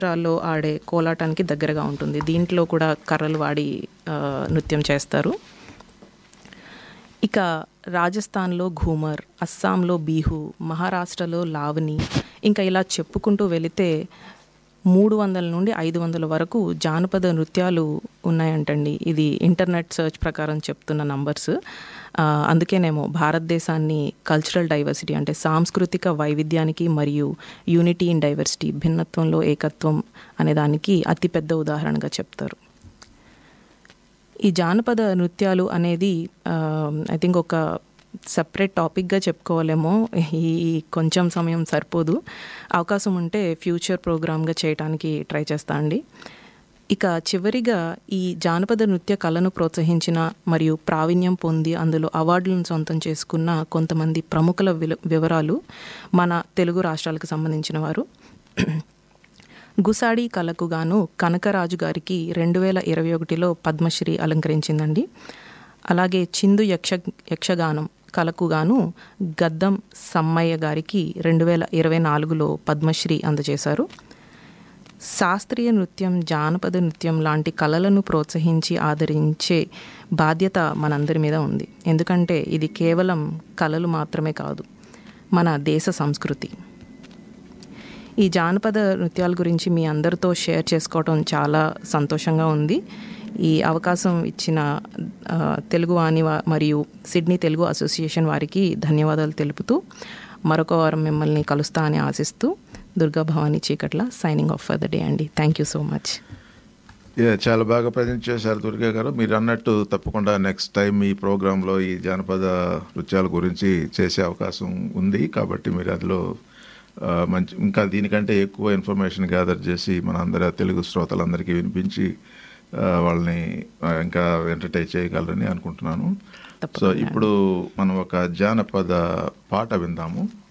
రాష్ట్రాల్లో ఆడే కోలాటానికి దగ్గరగా ఉంటుంది దీంట్లో కూడా కర్రలు వాడి ఆ, నృత్యం చేస్తారు ఇక రాజస్థాన్లో ఘూమర్ అస్సాంలో బీహు మహారాష్ట్రలో లావణి ఇంకా ఇలా చెప్పుకుంటూ వెళితే మూడు వందల నుండి ఐదు వందల వరకు జానపద నృత్యాలు ఉన్నాయంటండి ఇది ఇంటర్నెట్ సెర్చ్ ప్రకారం చెప్తున్న నంబర్స్ ఆ, అందుకేనేమో భారతదేశాన్ని కల్చరల్ డైవర్సిటీ అంటే సాంస్కృతిక వైవిధ్యానికి మరియు యూనిటీ ఇన్ డైవర్సిటీ భిన్నత్వంలో ఏకత్వం అనే దానికి అతిపెద్ద ఉదాహరణగా చెప్తారు ఈ జానపద నృత్యాలు అనేది ఐ థింక్ ఒక సపరేట్ టాపిక్గా చెప్పుకోవాలేమో ఈ కొంచెం సమయం సరిపోదు అవకాశం ఉంటే ఫ్యూచర్ ప్రోగ్రామ్గా చేయడానికి ట్రై చేస్తా అండి ఇక చివరిగా ఈ జానపద నృత్య కళను ప్రోత్సహించిన మరియు ప్రావీణ్యం పొంది అందులో అవార్డులను సొంతం చేసుకున్న కొంతమంది ప్రముఖుల విల- వివరాలు మన తెలుగు రాష్ట్రాలకు సంబంధించిన వారు గుసాడి కళకు గాను కనకరాజు గారికి రెండు వేల ఇరవై ఒకటిలో పద్మశ్రీ అలంకరించిందండి అలాగే చిందు యక్ష యక్షగానం కళకు గాను గద్దం సమ్మయ్య గారికి రెండు వేల ఇరవై నాలుగులో పద్మశ్రీ అందజేశారు శాస్త్రీయ నృత్యం జానపద నృత్యం లాంటి కళలను ప్రోత్సహించి ఆదరించే బాధ్యత మనందరి మీద ఉంది ఎందుకంటే ఇది కేవలం కళలు మాత్రమే కాదు మన దేశ సంస్కృతి ఈ జానపద నృత్యాల గురించి మీ అందరితో షేర్ చేసుకోవడం చాలా సంతోషంగా ఉంది ఈ అవకాశం ఇచ్చిన ఆ, తెలుగు వాణి వా- మరియు సిడ్నీ తెలుగు అసోసియేషన్ వారికి ధన్యవాదాలు తెలుపుతూ మరొక వారం మిమ్మల్ని కలుస్తా అని ఆశిస్తూ Durga Bhavani Cheekatla signing off for the day అండి thank you so much yeah, చాలా బాగా ప్రజెంట్ చేశారు దుర్గా గారు మీరు అన్నట్టు తప్పకుండా నెక్స్ట్ టైం ఈ ప్రోగ్రాంలో ఈ జానపద నృత్యాల గురించి చేసే అవకాశం ఉంది కాబట్టి మీరు అందులో ఆ, మంచి ఇంకా దీనికంటే ఎక్కువ ఇన్ఫర్మేషన్ గ్యాదర్ చేసి మన అందరి తెలుగు శ్రోతలందరికీ వినిపించి ఆ, వాళ్ళని ఆ, ఇంకా ఎంటర్టైన్ చేయగలరని అనుకుంటున్నాను సో ఇప్పుడు మనం ఒక జానపద పాట విందాము